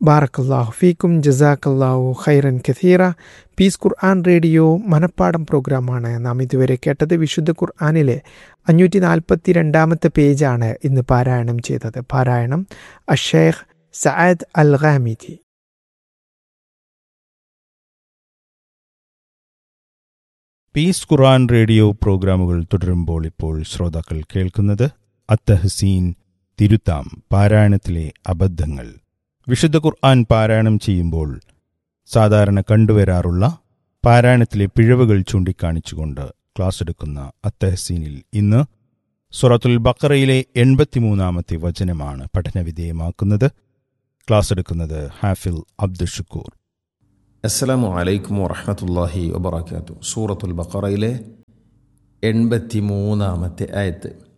ബാറക്കല്ലാഹു ഫീക്കും ജസാക്കല്ലാഹു ഖൈറൻ കഥീറ പീസ് ഖുർആൻ റേഡിയോ മനപ്പാടം പ്രോഗ്രാമാണ് നാം ഇതുവരെ കേട്ടത് വിശുദ്ധ ഖുർആാനിലെ അഞ്ഞൂറ്റി നാൽപ്പത്തി രണ്ടാമത്തെ പേജാണ് ഇന്ന് പാരായണം ചെയ്തത് പാരായണം Ash Sheikh Saad Al Ghamidi Peace Quran radio പ്രോഗ്രാമുകൾ തുടരുമ്പോൾ ഇപ്പോൾ ശ്രോതാക്കൾ കേൾക്കുന്നത് അത്തഹസീൻ തിരുത്താം പാരായണത്തിലെ അബദ്ധങ്ങൾ വിശുദ്ധ ഖുർആൻ പാരായണം ചെയ്യുമ്പോൾ സാധാരണ കണ്ടുവരാറുള്ള പാരായണത്തിലെ പിഴവുകൾ ചൂണ്ടിക്കാണിച്ചുകൊണ്ട് ക്ലാസ് എടുക്കുന്ന അത്തഹസീനിൽ ഇന്ന് സുറത്തുൽ ബക്കറയിലെ എൺപത്തിമൂന്നാമത്തെ വചനമാണ് പഠനവിധേയമാക്കുന്നത് ക്ലാസ് എടുക്കുന്നത് ഹാഫിൽ അബ്ദുഷക്കൂർ അസ്സലാമു അലൈക്കും വറഹമത്തല്ലാഹി വബർക്കാത്തു സൂറത്തുൽ ബക്കറയിലെ എൺപത്തി മൂന്നാമത്തെ ആയത്ത്